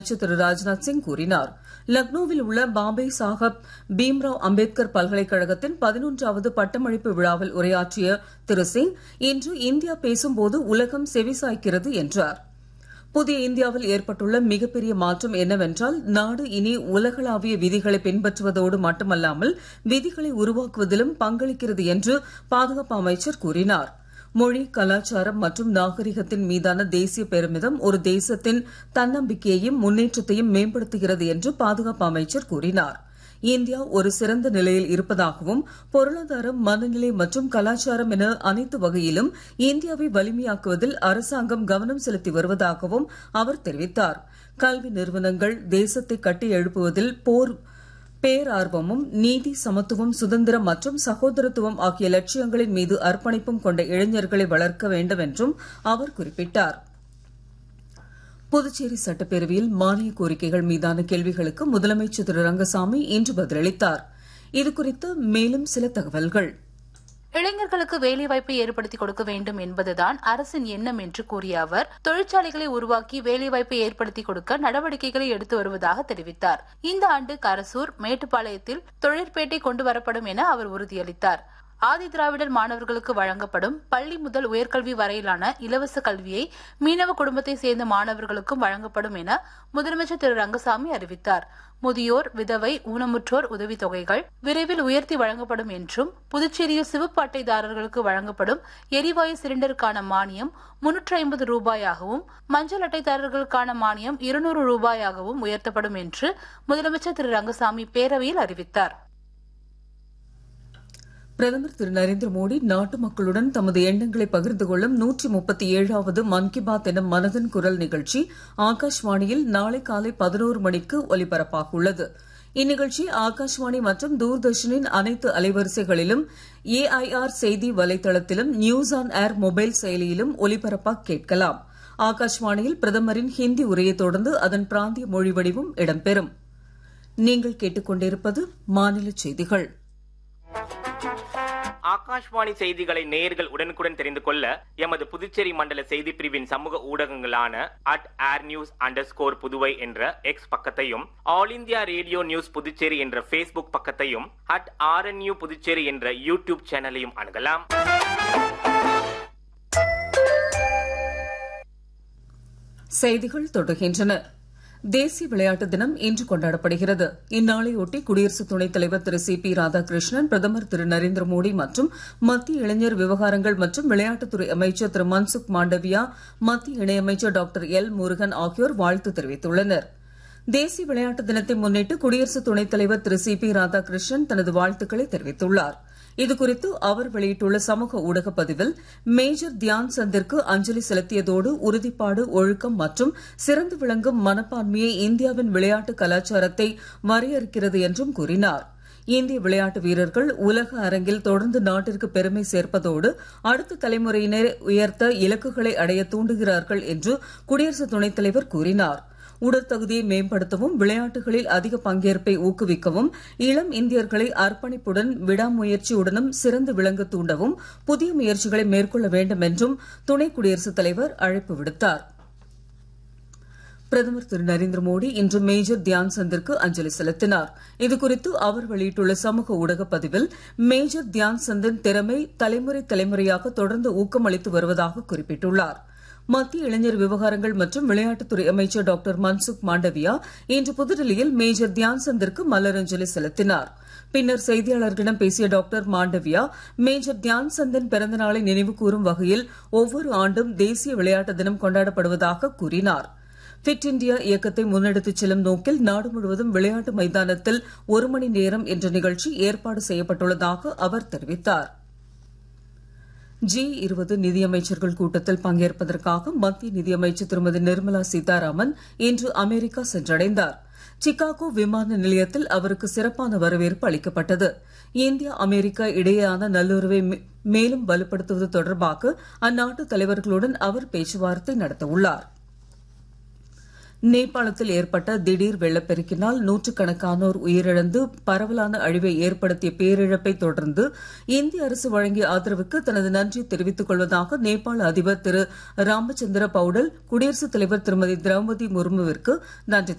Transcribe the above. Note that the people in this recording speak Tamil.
அமைச்சர் திரு ராஜ்நாத் சிங் கூறினார் லக்னோவில் உள்ள பாபே சாஹப் பீம்ராவ் அம்பேத்கர் பல்கலைக்கழகத்தின் பதினொன்றாவது பட்டமளிப்பு விழாவில் உரையாற்றிய திரு சிங் இன்று இந்தியா பேசும்போது உலகம் செவிசாய்க்கிறது என்றார் புதிய இந்தியாவில் ஏற்பட்டுள்ள மிகப்பெரிய மாற்றம் என்னவென்றால் நாடு இனி உலகளாவிய விதிகளை பின்பற்றுவதோடு மட்டுமல்லாமல் விதிகளை உருவாக்குவதிலும் பங்களிக்கிறது என்று பாதுகாப்பு அமைச்சர் கூறினார் மொழி கலாச்சாரம் மற்றும் நாகரிகத்தின் மீதான தேசிய பெருமிதம் ஒரு தேசத்தின் தன்னம்பிக்கையையும் முன்னேற்றத்தையும் மேம்படுத்துகிறது என்று பாதுகாப்பு அமைச்சர் கூறினார் இந்தியா ஒரு சிறந்த நிலையில் இருப்பதாகவும் பொருளாதாரம் மனநிலை மற்றும் கலாச்சாரம் என அனைத்து வகையிலும் இந்தியாவை வலிமையாக்குவதில் அரசாங்கம் கவனம் செலுத்தி வருவதாகவும் அவர் தெரிவித்தார் கல்வி நிறுவனங்கள் தேசத்தை கட்டி எழுப்புவதில் போர் பேரார்வமும் நீதி சமத்துவம் சுதந்திரம் மற்றும் சகோதரத்துவம் ஆகிய லட்சியங்களின் மீது அர்ப்பணிப்பும் கொண்ட இளைஞர்களை வளர்க்க வேண்டும் என்றும் அவர் குறிப்பிட்டார் புதுச்சேரி சட்டப்பேரவையில் மானிய கோரிக்கைகள் மீதான கேள்விகளுக்கு முதலமைச்சர் திரு ரங்கசாமி இன்று பதிலளித்தார் இதுகுறித்து மேலும் சில தகவல்கள் இளைஞர்களுக்கு வேலைவாய்ப்பை ஏற்படுத்தி கொடுக்க வேண்டும் என்பதுதான் அரசின் எண்ணம் என்று கூறிய அவர் தொழிற்சாலைகளை உருவாக்கி வேலைவாய்ப்பை ஏற்படுத்தி கொடுக்க நடவடிக்கைகளை எடுத்து வருவதாக தெரிவித்தார் இந்த ஆண்டு கரசூர் மேட்டுப்பாளையத்தில் தொழிற்பேட்டை கொண்டு வரப்படும் என அவர் உறுதியளித்தார் ஆதி திராவிடர் மாணவர்களுக்கு வழங்கப்படும் பள்ளி முதல் உயர்கல்வி வரையிலான இலவச கல்வியை மீனவ குடும்பத்தை சேர்ந்த மாணவர்களுக்கும் வழங்கப்படும் என முதலமைச்சர் திரு ரங்கசாமி அறிவித்தார் முதியோர் விதவை ஊனமுற்றோர் உதவித் தொகைகள் விரைவில் உயர்த்தி வழங்கப்படும் என்றும் புதுச்சேரியில் சிவப்பு அட்டைதாரர்களுக்கு வழங்கப்படும் எரிவாயு சிலிண்டருக்கான மானியம் முன்னூற்றி ஐம்பது ரூபாயாகவும் மஞ்சள் அட்டைதாரர்களுக்கான மானியம் இருநூறு ரூபாயாகவும் உயர்த்தப்படும் என்று முதலமைச்சர் திரு ரங்கசாமி பேரவையில் அறிவித்தார் பிரதமர் திரு நரேந்திர மோடி நாட்டு மக்களுடன் தமது எண்ணங்களை பகிர்ந்து கொள்ளும் நூற்றி முப்பத்தி ஏழாவது மன் கி பாத் எனும் மனதின் குரல் நிகழ்ச்சி ஆகாஷ்வாணியில் நாளை காலை பதினோரு மணிக்கு ஒலிபரப்பாக உள்ளது இந்நிகழ்ச்சி ஆகாஷ்வாணி மற்றும் தூர்தர்ஷனின் அனைத்து அலைவரிசைகளிலும் ஏஐஆர் செய்தி வலைதளத்திலும் நியூஸ் ஆன் ஏர் மொபைல் செயலியிலும் ஒலிபரப்பாக கேட்கலாம் ஆகாஷ்வாணியில் பிரதமரின் ஹிந்தி உரையை தொடர்ந்து அதன் பிராந்திய மொழி வடிவம் இடம்பெறும் நீங்கள் கேட்டுக்கொண்டிருப்பது மாநில செய்திகள் ஆகாஷ்வாணி செய்திகளை நேயர்கள் உடனுக்குடன் தெரிந்து கொள்ள எமது புதுச்சேரி மண்டல செய்தி பிரிவின் சமூக ஊடகங்களான at air news underscore Puduvai என்ற எக்ஸ் பக்கத்தையும் all India radio news Puducherry என்ற ஃபேஸ்புக் பக்கத்தையும் அட் ஆர்என்யூ புதுச்சேரி என்ற யூடியூப் சேனலையும் அணுகலாம் செய்திகள் தொடர்கின்றன தேசிய விளையாட்டு தினம் இன்று கொண்டாடப்படுகிறது இந்நாளையொட்டி குடியரசு துணைத் தலைவர் திரு சி பி ராதாகிருஷ்ணன் பிரதமர் திரு நரேந்திர மோடி மற்றும் மத்திய இளைஞர் விவகாரங்கள் மற்றும் விளையாட்டுத்துறை அமைச்சர் திரு மன்சுக் மாண்டவியா மத்திய இணையமைச்சர் டாக்டர் எல் முருகன் ஆகியோர் வாழ்த்து தெரிவித்துள்ளனர் தேசிய விளையாட்டு தினத்தை முன்னிட்டு குடியரசு துணைத் தலைவர் திரு சி பி ராதாகிருஷ்ணன் தனது வாழ்த்துக்களை தெரிவித்துள்ளார் இதுகுறித்து அவர் வெளியிட்டுள்ள சமூக ஊடக பதிவில் மேஜர் தியான் சந்திற்கு அஞ்சலி செலுத்தியதோடு உறுதிப்பாடு ஒழுக்கம் மற்றும் சிறந்து விளங்கும் மனப்பான்மையை இந்தியாவின் விளையாட்டு கலாச்சாரத்தை வரையறுக்கிறது என்றும் கூறினார் இந்திய விளையாட்டு வீரர்கள் உலக அரங்கில் தொடர்ந்து நாட்டிற்கு பெருமை சேர்ப்பதோடு அடுத்த தலைமுறையினர் உயர்த்த இலக்குகளை அடைய தூண்டுகிறார்கள் என்று குடியரசு துணைத் தலைவர் கூறினார் உடற்தகுதியை மேம்படுத்தவும் விளையாட்டுகளில் அதிக பங்கேற்பை ஊக்குவிக்கவும் இளம் இந்தியர்களை அர்ப்பணிப்புடன் விடாமுயற்சியுடனும் சிறந்து விளங்க தூண்டவும் புதிய முயற்சிகளை மேற்கொள்ள வேண்டும் என்றும் துணை குடியரசுத் தலைவர் அழைப்பு விடுத்தார் பிரதமர் திரு நரேந்திர மோடி இன்று மேஜர் தியான் சந்திற்கு அஞ்சலி செலுத்தினார் இதுகுறித்து அவர் வெளியிட்டுள்ள சமூக ஊடக பதிவில் மேஜர் தியான் சந்தின் திறமை தலைமுறை தலைமுறையாக தொடர்ந்து ஊக்கமளித்து வருவதாக குறிப்பிட்டுள்ளார் மத்திய இளைஞர் விவகாரங்கள் மற்றும் விளையாட்டுத்துறை அமைச்சர் டாக்டர் மன்சுக் மாண்டவியா இன்று புதுடெல்லியில் மேஜர் தியான் சந்திற்கு மலரஞ்சலி செலுத்தினார் பின்னர் செய்தியாளர்களிடம் பேசிய டாக்டர் மாண்டவியா மேஜர் தியான் சந்தின் பிறந்த நாளை நினைவு கூறும் வகையில் ஒவ்வொரு ஆண்டும் தேசிய விளையாட்டு தினம் கொண்டாடப்படுவதாக கூறினார் ஃபிட் இண்டியா இயக்கத்தை முன்னெடுத்துச் செல்லும் நோக்கில் நாடு முழுவதும் விளையாட்டு மைதானத்தில் ஒரு மணி நேரம் என்ற நிகழ்ச்சி ஏற்பாடு செய்யப்பட்டுள்ளதாக அவர் தெரிவித்தார் ஜி இருபது நிதியமைச்சர்கள் கூட்டத்தில் பங்கேற்பதற்காக மத்திய நிதியமைச்சர் திருமதி நிர்மலா சீதாராமன் இன்று அமெரிக்கா சென்றடைந்தார் சிகாகோ விமான நிலையத்தில் அவருக்கு சிறப்பான வரவேற்பு அளிக்கப்பட்டது இந்தியா அமெரிக்கா இடையேயான நல்லுறவை மேலும் வலுப்படுத்துவது தொடர்பாக அந்நாட்டு தலைவர்களுடன் அவர் பேச்சுவார்த்தை நடத்தவுள்ளார் நேபாளத்தில் ஏற்பட்ட திடீர் வெள்ளப்பெருக்கினால் நூற்றுக்கணக்கானோர் உயிரிழந்து பரவலான அழிவை ஏற்படுத்திய பேரிழப்பை தொடர்ந்து இந்திய அரசு வழங்கிய ஆதரவுக்கு தனது நன்றி தெரிவித்துக் கொள்வதாக நேபாள அதிபர் திரு ராமச்சந்திர பவுடல் குடியரசுத் தலைவர் திருமதி திரௌபதி முர்முவிற்கு நன்றி